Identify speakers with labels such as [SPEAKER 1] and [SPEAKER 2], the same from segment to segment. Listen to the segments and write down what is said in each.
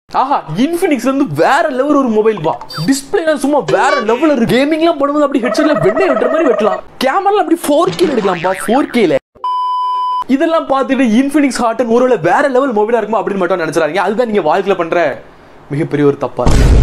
[SPEAKER 1] ஆஹா இன்ஃபினிக்ஸ்ல இருந்து வேற லெவல் ஒரு மொபைல் பா டிஸ்பிளேல சும்மா வேற லெவல் இருக்கு கேமிங்லாம் பண்ணும்போது அப்படி ஹெட்செட்ல வெண்ணெய் வெட்டுற மாதிரி வெட்டலாம் கேமரால அப்படி ஃபோர் கே எடுக்கலாம்ப்பா ஃபோர் கேல இதெல்லாம் பார்த்துட்டு இன்ஃபினிக்ஸ் ஹாட்டன் ஒருவேளை வேற லெவல் மொபைலா இருக்குமா அப்படின்னு மட்டும் நினைச்சிடாதீங்க அதுதான் நீங்க வாழ்க்கையில பண்ற மிகப்பெரிய ஒரு தப்பா இருக்கு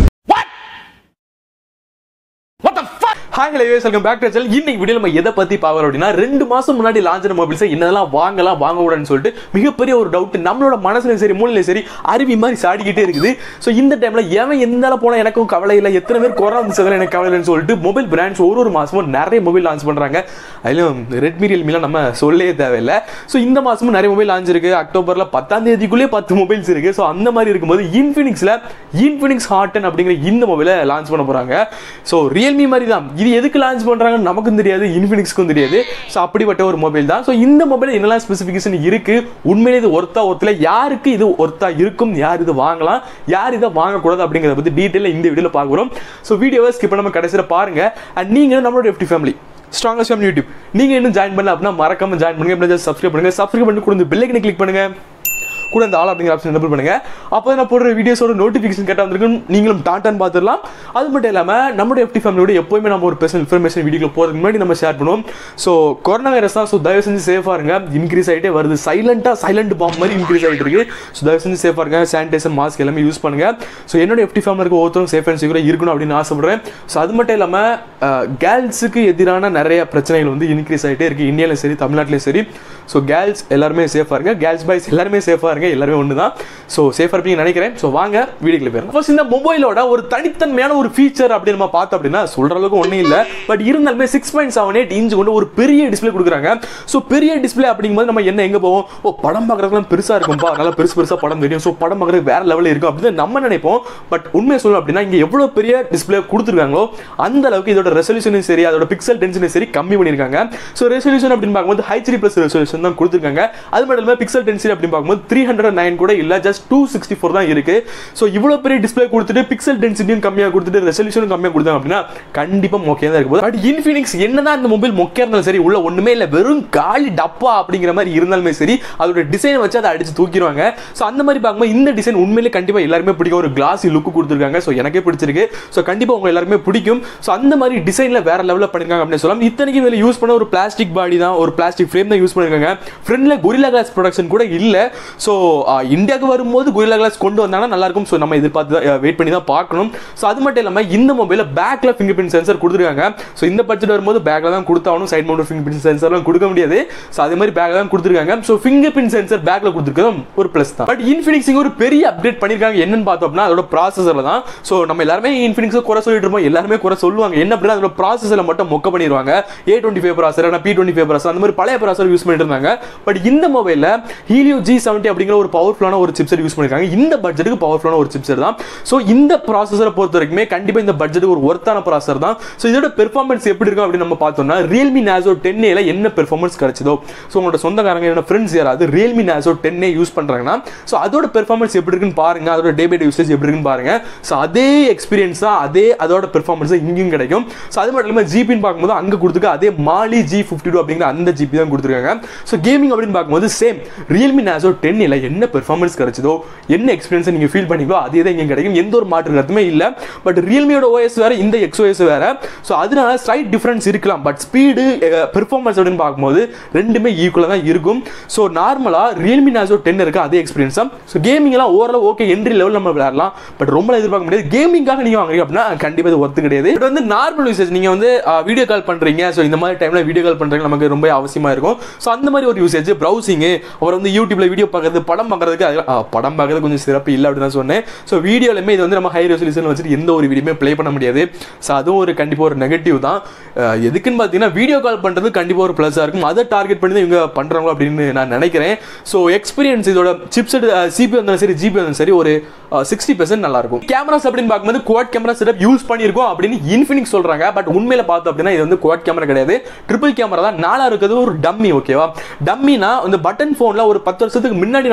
[SPEAKER 1] hi hello welcome back to channel இன்னைக்கு வீடியோ நம்ம எதை பத்தி பார்க்கறோம் அப்படின்னா ரெண்டு மாசம் முன்னாடி லான்ச் ஆன மொபைல்ஸ் என்னதெல்லாம் வாங்கலாம் வாங்க கூடாதுன்னு சொல்லிட்டு மிகப்பெரிய ஒரு டவுட் நம்மளோட மனசுலயும் சரி மூலையிலும் சரி அருவி மாதிரி சாடிக்கிட்டே இருக்குது ஸோ இந்த டைம்ல எவன் எந்தால போனா எனக்கும் கவலை இல்லை எத்தனை பேர் கொரோனா வந்துச்சதில் எனக்கு கவலை இல்லைன்னு சொல்லிட்டு மொபைல் பிராண்ட்ஸ் ஒரு ஒரு மாசமும் நிறைய மொபைல் லான்ச் பண்றாங்க அதிலும் ரெட்மி ரியல்மிலாம் நம்ம சொல்லவே தேவையில்லை ஸோ இந்த மாசமும் நிறைய மொபைல் லான்ச் இருக்கு அக்டோபர்ல பத்தாம் தேதிக்குள்ளே பத்து மொபைல்ஸ் இருக்கு ஸோ அந்த மாதிரி இருக்கும்போது இன்ஃபினிக்ஸ்ல இன்ஃபினிக்ஸ் ஹாட்டன் அப்படிங்கிற இந்த மொபைலை லான்ச் பண்ண போறாங்க ஸோ ரியல்மி மாதிரி தான் இது எதுக்கு லான்ச் பண்றாங்கன்னு நமக்கும் தெரியாது இன்ஃபினிக்ஸ்க்கும் தெரியாது ஸோ அப்படிப்பட்ட ஒரு மொபைல் தான் ஸோ இந்த மொபைல் என்னெல்லாம் ஸ்பெசிஃபிகேஷன் இருக்கு உண்மையிலே இது ஒர்த்தா ஒருத்தல யாருக்கு இது ஒர்த்தா இருக்கும் யார் இது வாங்கலாம் யார் இதை வாங்கக்கூடாது அப்படிங்கிறத பத்தி டீட்டெயிலாக இந்த வீடியோவில் பார்க்குறோம் ஸோ வீடியோவை ஸ்கிப் பண்ணாம கடைசியில் பாருங்க அண்ட் நீங்க நம்மளோட FT family strongest family YouTube நீங்க இன்னும் ஜாயின் பண்ணல அப்படின்னா மறக்காம ஜாயின் பண்ணுங்க இப்படி சப்ஸ்கிரைப் பண்ணுங்க சப்ஸ்கிரைப் பண்ணி கூட பெல்லைக்கனை கிளிக் பண்ணுங்க கூட இந்த ஆல் அப்படிங்கிற ஆப்ஷன் எனபிள் பண்ணுங்க அப்போ நான் போடுற வீடியோஸோட நோட்டிஃபிகேஷன் கரெக்டாக வந்திருக்கும் நீங்களும் டாட்டான்னு பார்த்துடலாம் அது மட்டும் இல்லாமல் நம்மளோட எஃப்டி ஃபேமிலியோட எப்போயுமே நம்ம ஒரு பெர்சனல் இன்ஃபர்மேஷன் வீடியோ போகிறதுக்கு முன்னாடி நம்ம ஷேர் பண்ணுவோம் ஸோ கொரோனா வைரஸ் தான் ஸோ தயவு செஞ்சு சேஃபாக இருங்க இன்க்ரீஸ் ஆகிட்டே வருது சைலண்டாக சைலண்ட் பாம்பு மாதிரி இன்க்ரீஸ் ஆகிட்டு இருக்கு ஸோ தயவு செஞ்சு சேஃபாக இருங்க சானிடைசர் மாஸ்க் எல்லாமே யூஸ் பண்ணுங்க ஸோ என்னோட எஃப்டி ஃபேமிலி இருக்க ஒவ்வொருத்தரும் சேஃப் அண்ட் செக்யூராக இருக்கணும் அப்படின்னு ஆசைப்படுறேன் ஸோ அது மட்டும் இல்லாமல் கேர்ள்ஸுக்கு எதிரான நிறைய பிரச்சனைகள் வந்து இன்க்ரீஸ் ஆகிட்டே இருக்கு இந்தியாவிலும் சரி தமிழ்நாட்டிலும் சரி ஸோ கேர்ள்ஸ் எல்லாருமே சேஃபாக இருங்க கேர்ள்ஸ் பாய்ஸ் எல்லாருமே சேஃபாக இருங்க எல்லாருமே ஒன்று தான் ஸோ சேஃபாக இருப்பீங்க நினைக்கிறேன் ஸோ வாங்க வீடியோக்குள்ள போயிருங்க ஃபர்ஸ்ட் இந்த மொபைலோட ஒரு தனித்தன்மையான ஒரு ஃபீச்சர் அப்படி நம்ம பார்த்தோம் அப்படின்னா சொல்ற அளவுக்கு ஒன்றும் இல்லை பட் இருந்தாலுமே six point seven eight inch கொண்டு ஒரு பெரிய டிஸ்பிளே கொடுக்குறாங்க ஸோ பெரிய டிஸ்பிளே அப்படிங்கும்போது நம்ம என்ன எங்கே போவோம் ஓ படம் பார்க்குறதுலாம் பெருசாக இருக்கும்பா நல்லா பெருசு பெருசாக படம் தெரியும் ஸோ படம் பார்க்குறது வேற லெவலில் இருக்கும் அப்படின்னு நம்ம நினைப்போம் பட் உண்மையை சொல்லணும் அப்படின்னா இங்கே எவ்வளோ பெரிய டிஸ்பிளே கொடுத்துருக்காங்களோ அந்த அளவுக்கு இதோட ரெசல்யூஷனும் சரி அதோட பிக்சல் டென்ஷனும் சரி கம்மி பண்ணியிருக்காங்க ஸோ ரெசல்யூஷன் அப்படின்னு பார்க்கும்போது ஹைச்டி ப்ளஸ் ரெசல்யூஷன் தான் கொடுத்துருக்காங்க அது மட்டும் இல்லாமல் பிக்சல் டென்சிட்டி அப்படின்னு பார்க்கும்போது த்ரீ ஹண்ட்ரட் நைன் கூட இல்லை ஜஸ்ட் டூ சிக்ஸ்டி ஃபோர் தான் இருக்கு ஸோ இவ்வளோ பெரிய டிஸ்பிளே கொடுத்துட்டு பிக்சல் டென்சிட்டியும் கம்மியாக கொடுத்துட்டு ரெசல்யூஷனும் கம்மியாக கொடுத்தாங்க அப்படின்னா கண்டிப்பாக மொக்கையாக தான் இருக்கும் பட் இன்ஃபினிக்ஸ் என்னதான் இந்த மொபைல் மொக்கையாக இருந்தாலும் சரி உள்ள ஒன்றுமே இல்லை வெறும் காலி டப்பா அப்படிங்கிற மாதிரி இருந்தாலுமே சரி அதோட டிசைனை வச்சு அதை அடிச்சு தூக்கிடுவாங்க ஸோ அந்த மாதிரி பார்க்கும்போது இந்த டிசைன் உண்மையிலே கண்டிப்பாக எல்லாருமே பிடிக்கும் ஒரு கிளாஸி லுக்கு கொடுத்துருக்காங்க ஸோ எனக்கே பிடிச்சிருக்கு ஸோ கண்டிப்பாக உங்க எல்லாருமே பிடிக்கும் ஸோ அந்த மாதிரி டிசைனில் வேற லெவலில் பண்ணிருக்காங்க அப்படின்னு சொல்லலாம் இத்தனைக்கும் இதில் யூஸ் பண்ண ஒரு பிளாஸ்டிக் பாடி தான் ஒரு பிளாஸ்டிக் ஃப்ரேம் தான் யூஸ் பண்ணிருக்காங்க ஃப்ரண்ட்ல கொரில்லா கிளாஸ் ப்ரொடக்ஷன் கூட இல்லை ஸோ இந்தியாவுக்கு வரும்போது கொரில்லா கிளாஸ் கொண்டு வந்தாங்கன்னா நல்லா இருக்கும் ஸோ நம்ம எதிர்பார்த்து வெயிட் பண்ணி தான் பார்க்கணும் ஸோ அது மட்டும் இல்லாமல் இந்த மொபைலில் பேக்கில் ஃபிங்கர் பிரிண்ட் சென்சர் கொடுத்துருக்காங்க ஸோ இந்த பட்ஜெட் வரும்போது பேக்கில் தான் கொடுத்தாலும் சைட் மவுண்ட் ஃபிங்கர் பிரிண்ட் சென்சர்லாம் கொடுக்க முடியாது ஸோ அதே மாதிரி பேக்கில் தான் கொடுத்துருக்காங்க ஸோ ஃபிங்கர் பிரிண்ட் சென்சர் பேக்கில் கொடுத்துருக்கதும் ஒரு ப்ளஸ் தான் பட் இன்ஃபினிக்ஸ் ஒரு பெரிய அப்டேட் பண்ணியிருக்காங்க என்னன்னு பார்த்தோம் அப்படின்னா அதோட ப்ராசஸரில் தான் ஸோ நம்ம எல்லாருமே இன்ஃபினிக்ஸ் குறை சொல்லிட்டு இருப்போம் எல்லாருமே குறை சொல்லுவாங்க என்ன அப்படின்னா அதோட ப்ராசஸரில் மட்டும் மொக்க பண்ணிடுவாங்க A twenty five processor B twenty five processor அந்த மாதிரி பழைய ப்ராசர் யூஸ் பண்ணிட்டு இருந்தாங்க பட் இந்த மொபைலில் ஹீலியோ ஜி செவன்ட்டி அப்படிங்கிற ஒரு பவர்ஃபுல்லான ஒரு சிப்செட் யூஸ் பண்ணிருக்காங்க இந்த பட்ஜெட்டுக்கு பவர்ஃபுல்லான ஒரு சிப்செட் தான் ஸோ இந்த ப்ராசஸரை பொறுத்த வரைக்குமே கண்டிப்பாக இந்த பட்ஜெட்டுக்கு ஒரு ஒர்த்தான ப்ராசர் தான் ஸோ இதோட பெர்ஃபார்மன்ஸ் எப்படி இருக்கும் அப்படின்னு நம்ம பார்த்தோம்னா ரியல்மி நாசோ டென் ஏல என்ன பெர்ஃபார்மன்ஸ் கிடைச்சதோ ஸோ உங்களோட சொந்தக்காரங்க என்ன ஃப்ரெண்ட்ஸ் யாராவது Realme Narzo ten A use பண்ணுறாங்கன்னா ஸோ அதோட பெர்ஃபார்மன்ஸ் எப்படி இருக்குன்னு பாருங்க அதோட டே பை டே யூசேஜ் எப்படி இருக்குன்னு பாருங்க ஸோ அதே எக்ஸ்பீரியன்ஸ் தான் அதே அதோட பெர்ஃபார்மன்ஸ் தான் இங்கேயும் கிடைக்கும் ஸோ அது மட்டும் இல்லாமல் ஜிபின்னு பார்க்கும்போது அங்கே கொடுத்துருக்க அதே மாலி ஜி ஃபிஃப்டி டூ அப்படிங்கிற அந்த ஜிபி தான் கொடுத்துருக்காங்க ஸோ கேமிங் அப்படின்னு பார்க்கும்போது சேம் ரியல்மி நாசோ டென் இல்லை என்ன பெர்ஃபார்மன்ஸ் கிடைச்சதோ என்ன எக்ஸ்பீரியன்ஸ் நீங்கள் ஃபீல் பண்ணிக்கோ அதே தான் இங்கே கிடைக்கும் எந்த ஒரு மாற்று கருத்துமே இல்லை பட் ரியல்மியோட ஓஎஸ் வேற இந்த எக்ஸ்ஓஎஸ் வேற ஸோ அதனால ஸ்லைட் டிஃபரன்ஸ் இருக்கலாம் பட் ஸ்பீடு பெர்ஃபார்மன்ஸ் அப்படின்னு பார்க்கும்போது ரெண்டுமே ஈக்குவலாக தான் இருக்கும் ஸோ நார்மலாக ரியல்மி நாசோ டென் இருக்கு அதே எக்ஸ்பீரியன்ஸ் தான் ஸோ கேமிங்லாம் ஓரளவு ஓகே என்ட்ரி லெவல் நம்ம விளையாடலாம் பட் ரொம்ப எதிர்பார்க்க முடியாது கேமிங்காக நீங்கள் வாங்குறீங்க அப்படின்னா கண்டிப்பாக இது ஒர்த்து கிடையாது இது வந்து நார்மல் யூசேஜ் நீங்கள் வந்து வீடியோ கால் பண்ணுறீங்க ஸோ இந்த மாதிரி டைமில் வீடியோ கால் பண்ணுறீங்க நமக்கு ரொம்ப அவசியமாக இருக்கும் ஸோ அந்த மாதிரி ஒரு யூசேஜ் ப்ரௌசிங்கு அப்புறம் வந்து யூடியூப்ல வீடியோ பார்க்கறது படம் பார்க்கறதுக்கு அது- ஆ, படம் பார்க்கறது கொஞ்சம் சிறப்பு இல்லை அப்படின்னு தான் சொன்னேன் ஸோ வீடியோலையுமே இது வந்து நம்ம ஹை ரெசல்யூஷன் வச்சுட்டு எந்த ஒரு வீடியோமே ப்ளே பண்ண முடியாது ஸோ அதுவும் ஒரு கண்டிப்பாக ஒரு நெகட்டிவ் தான் அஹ், எதுக்குன்னு பார்த்தீங்கன்னா வீடியோ கால் பண்ணுறது கண்டிப்பாக ஒரு ப்ளஸ்ஸாக இருக்கும் அதை டார்கெட் பண்ணி தான் இவங்க பண்ணுறாங்களோ அப்படின்னு நான் நினைக்கிறேன் ஸோ எக்ஸ்பீரியன்ஸ் இதோட சிப்செட் சிபி வந்தாலும் சரி ஜிபி வந்தாலும் சரி ஒரு சிக்ஸ்டி பெர்சென்ட் நல்லா இருக்கும் கேமராஸ் அப்படின்னு பார்க்கும்போது குவாட் கேமரா செட்டப் யூஸ் பண்ணியிருக்கோம் அப்படின்னு இன்ஃபினிக்ஸ் சொல்றாங்க பட் உண்மையில பார்த்தோம் அப்படின்னா இது வந்து குவாட் கேமரா கிடையாது ட்ரிபிள் கேமரா தான் நாலா இருக்கிறது ஒரு டம்மி ஓகேவா டம்மினா இந்த பட்டன் ஃபோன்ல ஒரு பத்து வருஷத்துக்கு முன்னாடி நம்ம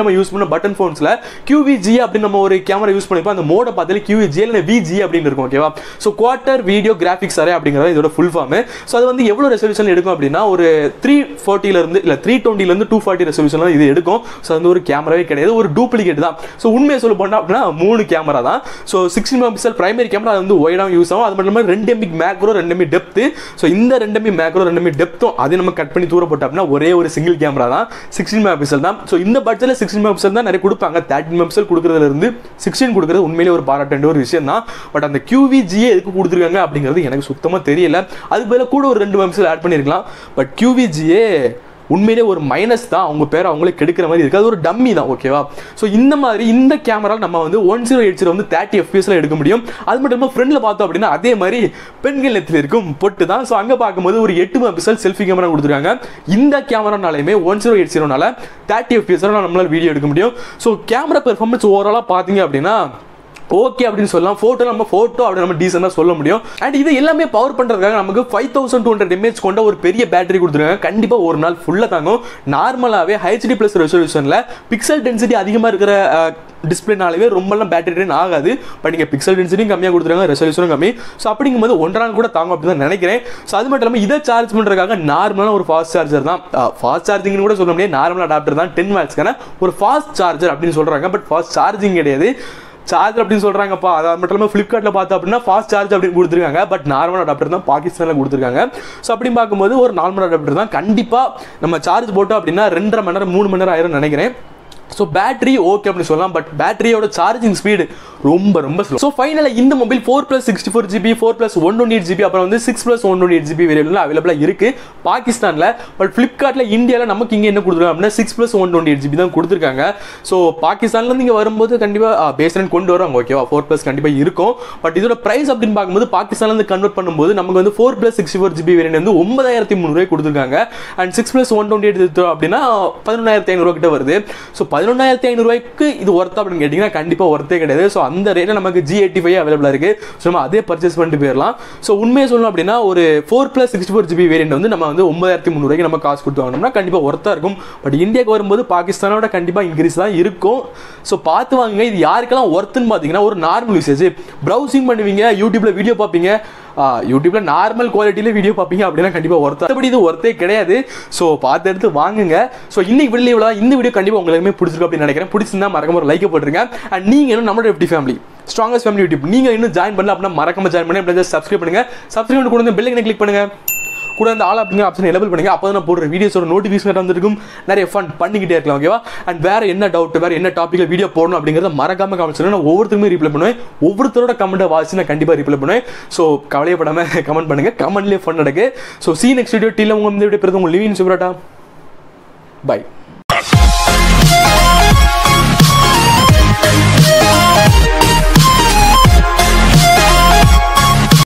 [SPEAKER 1] நம்ம யூஸ் பண்ண பட்டன் ஃபோன்ஸில் QVG அப்படின்னு நம்ம ஒரு கேமரா யூஸ் பண்ணிப்போம் அந்த மோட பார்த்தாலே QVG இல்லை VG அப்படின்னு இருக்கும் ஓகேவா so quarter video graphics array அப்படிங்கிறது இதோட ஃபுல் ஃபார்ம் ஸோ அது வந்து எவ்வளோ ரெசல்யூஷன் எடுக்கும் அப்படின்னா ஒரு த்ரீ ஃபோர்ட்டிலேருந்து இல்லை த்ரீ டுவெண்ட்டிலேருந்து டூ ஃபார்ட்டி ரெசல்யூஷன் இது எடுக்கும் ஸோ அது வந்து ஒரு கேமராவே கிடையாது ஒரு டூப்ளிகேட் தான் ஸோ உண்மையை சொல்ல போனால் அப்படின்னா மூணு கேமரா தான் so sixteen megapixel primary camera அது வந்து ஒய்டாக யூஸ் ஆகும் அது மட்டும் இல்லாமல் ரெண்டு எம்பி மேக்ரோ ரெண்டு எம்பி டெப்த்து ஸோ இந்த ரெண்டு எம்பி மேக்ரோ ரெண்டு எம்பி டெப்த்தும் அதை நம்ம கட் பண்ணி தூர போட்டோம் அப்படின்னா ஒரே ஒரு சிங்கிள் கேமரா தான் சிக்ஸ்டின் மெகாபிக்சல் தான் ஸோ இந்த பட்ஜெட்டில் சிக்ஸ்டின் மெகாபிக்சல் தான் நிறைய கொடுப்பாங்க தேர்ட்டின் மெகாபிக்சல் கொடுக்குறதுல இருந்து சிக்ஸ்டின் கொடுக்குறது உண்மையிலே ஒரு பாராட்ட ஒரு விஷயம் தான் பட் அந்த QVGA எதுக்கு கொடுத்துருக்காங்க அப்படிங்கிறது எனக்கு சுத்தமாக தெரியல அதுக்கு பதிலாக கூட ஒரு ரெண்டு மெகாபிக்சல் ஆட் பண்ணியிருக்கலாம் பட் QVGA உண்மையிலே ஒரு மைனஸ் தான் அவங்க பேர் அவங்களே கெடுக்கிற மாதிரி இருக்குது அது ஒரு டம்மி தான் ஓகேவா ஸோ இந்த மாதிரி இந்த கேமரா நம்ம வந்து ஒன் ஜீரோ எயிட் ஜீரோ வந்து தேர்ட்டி எஃபிஎஸ்ல எடுக்க முடியும் அது மட்டும் இல்லாமல் ஃப்ரெண்டில் பார்த்தோம் அப்படின்னா அதே மாதிரி பெண்கள் நெத்தில் இருக்கும் பொட்டு தான் ஸோ அங்கே பார்க்கும்போது ஒரு எட்டு மெகாபிக்சல் செல்ஃபி கேமரா கொடுத்துருக்காங்க இந்த கேமரானாலையுமே ஒன் ஜீரோ எயிட் ஜீரோனால தேர்ட்டி எஃபிஎஸ்ல நம்மளால வீடியோ எடுக்க முடியும் ஸோ கேமரா பெர்ஃபார்மன்ஸ் ஓவராலாக பார்த்தீங்க அப்படின்னா ஓகே அப்படின்னு சொல்லலாம் ஃபோட்டோ நம்ம ஃபோட்டோ அப்படி நம்ம டீசெண்டாக சொல்ல முடியும் அண்ட் இது எல்லாமே பவர் பண்ணுறதுக்காக நமக்கு five thousand two hundred mAh கொண்ட ஒரு பெரிய பேட்டரி கொடுத்துருக்காங்க கண்டிப்பாக ஒரு நாள் ஃபுல்லாக தாங்கும் நார்மலாகவே ஹெச்டி ப்ளஸ் ரெசல்யூஷனில் பிக்சல் டென்சிட்டி அதிகமாக இருக்கிற டிஸ்பிளேனாலவே ரொம்பலாம் பேட்டரி ட்ரெயின் ஆகாது பட் நீங்கள் பிக்சல் டென்சிட்டியும் கம்மியாக கொடுத்துருக்காங்க ரெசல்யூஷனும் கம்மி ஸோ அப்படிங்கும்போது ஒன்றரை நாள் கூட தாங்கும் அப்படின்னு தான் நினைக்கிறேன் ஸோ அது மட்டும் இல்லாமல் இதை சார்ஜ் பண்ணுறதுக்காக நார்மலான ஒரு ஃபாஸ்ட் சார்ஜர் தான் ஃபாஸ்ட் சார்ஜிங்னு கூட சொல்ல முடியாது நார்மல் அடாப்டர் தான் டென் வாட்ஸ்க்கான ஒரு ஃபாஸ்ட் சார்ஜர் அப்படின்னு சொல்கிறாங்க பட் ஃபாஸ்ட் சார்ஜிங் கிடையாது சார்ஜர் அப்படின்னு சொல்கிறாங்கப்பா அது மட்டும் இல்லாமல் ஃப்ளிப்கார்ட்டில் பார்த்தோம் அப்படின்னா ஃபாஸ்ட் சார்ஜ் அப்படின்னு கொடுத்துருக்காங்க பட் நார்மல் அடாப்டர் தான் பாகிஸ்தானில் கொடுத்துருக்காங்க ஸோ அப்படின்னு பார்க்கும்போது ஒரு நார்மல் அடாப்டர் தான் கண்டிப்பாக நம்ம சார்ஜ் போட்டோம் அப்படின்னா ரெண்டரை மணி நேரம் மூணு மணி நேரம் ஆயிரம் நினைக்கிறேன் ஸோ பேட்டரி ஓகே அப்படின்னு சொல்லலாம் பட் பேட்டரியோட சார்ஜிங் ஸ்பீடு ரொம்ப ரொம்ப ஸ்லோ ஸோ ஃபைனலாக இந்த mobile four plus sixty four GB four plus one twenty eight GB அப்புறம் வந்து six plus one twenty eight GB variable அவைலபிளாக இருக்கு பாகிஸ்தானில் பட் ஃப்ளிப்கார்ட்டில் இந்தியாவில் நமக்கு இங்கே என்ன கொடுத்துருக்காங்க அப்படின்னா six plus one twenty eight GB தான் கொடுத்துருக்காங்க ஸோ பாகிஸ்தான்லேருந்து இங்கே வரும்போது கண்டிப்பாக பேஸ்டன் கொண்டு வருவாங்க ஓகேவா ஃபோர் ப்ளஸ் கண்டிப்பாக இருக்கும் பட் இதோட ப்ரைஸ் அப்படின்னு பார்க்கும்போது பாகிஸ்தான்லேருந்து கன்வெர்ட் பண்ணும்போது நமக்கு வந்து four plus sixty four GB variant வந்து ஒன்பதாயிரத்தி முந்நூறுவாய் கொடுத்துருக்காங்க and six plus one twenty eight அப்படின்னா பதினொன்றாயிரத்தி ஐநூறுவா கிட்ட வருது ஸோ பதினொன்றாயிரத்தி ஐநூறுவாய்க்கு இது ஒர்த் அப்படின்னு கேட்டிங்கன்னா கண்டிப்பாக ஒர்த்தே கிடையாது ஸோ அந்த ரேட்டில் நமக்கு ஜி எயிட்டி ஃபைவ் அவைலபிளாக இருக்குது ஸோ நம்ம அதே பர்ச்சேஸ் பண்ணிட்டு போயிடலாம் ஸோ உண்மையை சொல்லணும் அப்படின்னா ஒரு four plus sixty four GB variant வந்து நம்ம வந்து ஒன்பதாயிரத்தி முந்நூறுவாய்க்கு நம்ம காசு கொடுத்து வாங்கினோம்னா கண்டிப்பாக ஒர்த்தாக இருக்கும் பட் இந்தியாவுக்கு வரும்போது பாகிஸ்தானோட கண்டிப்பாக இன்க்ரீஸ் தான் இருக்கும் ஸோ பார்த்து வாங்குங்க இது யாருக்கெல்லாம் ஒர்த்துன்னு பார்த்தீங்கன்னா ஒரு நார்மல் யூசேஜ் ப்ரௌசிங் பண்ணுவீங்க யூடியூப்பில் வீடியோ பார்ப்பீங்க யூடியூப்ல நார்மல் குவாலிட்டியில வீடியோ பார்ப்பீங்க அப்படின்னா கண்டிப்பாக ஒர்த் மற்றபடி இது ஒர்த்தே கிடையாது ஸோ பார்த்து எடுத்து வாங்குங்க ஸோ இன்னைக்கு வீடியோ இவ்வளோ இந்த வீடியோ கண்டிப்பாக உங்களுக்கு பிடிச்சிருக்கு அப்படின்னு நினைக்கிறேன் பிடிச்சிருந்தா மறக்காம ஒரு லைக் போட்டுருங்க அண்ட் நீங்கள் இன்னும் நம்மளோட எப்படி ஃபேமிலி ஸ்ட்ராங்கஸ்ட் ஃபேமிலி யூடியூப் நீங்கள் இன்னும் ஜாயின் பண்ணல அப்படின்னா மறக்காம ஜாயின் பண்ணி அப்படியே சப்ஸ்கிரைப் பண்ணுங்க சப்ஸ்கிரைப் பண்ணி கூட வந்து பெல்லைக்கனை கிளிக் பண்ணுங்க கூட அந்த ஆல் அப்படிங்கிற ஆப்ஷன் எனபிள் பண்ணுங்க அப்போ நான் போடுற வீடியோஸோட நோட்டிஃபிகேஷன் வந்துருக்கும் நிறைய ஃபன் பண்ணிக்கிட்டே இருக்கலாம் ஓகேவா அண்ட் வேற என்ன டவுட் வேற என்ன டாப்பிக்கில் வீடியோ போடணும் அப்படிங்கிறத மறக்காம கமெண்ட் சொல்லுங்க நான் ஒவ்வொருத்தருமே ரிப்ளை பண்ணுவேன் ஒவ்வொருத்தரோட கமெண்ட்டை வாசி நான் கண்டிப்பாக ரிப்ளை பண்ணுவேன் ஸோ கவலையப்படாமல் கமெண்ட் பண்ணுங்க கமெண்ட்லேயே ஃபன் நடக்கு ஸோ சி நெக்ஸ்ட் வீடியோ டீல உங்க இந்த வீடியோ பிறகு உங்க லிவின் சுப்ராட்டா பை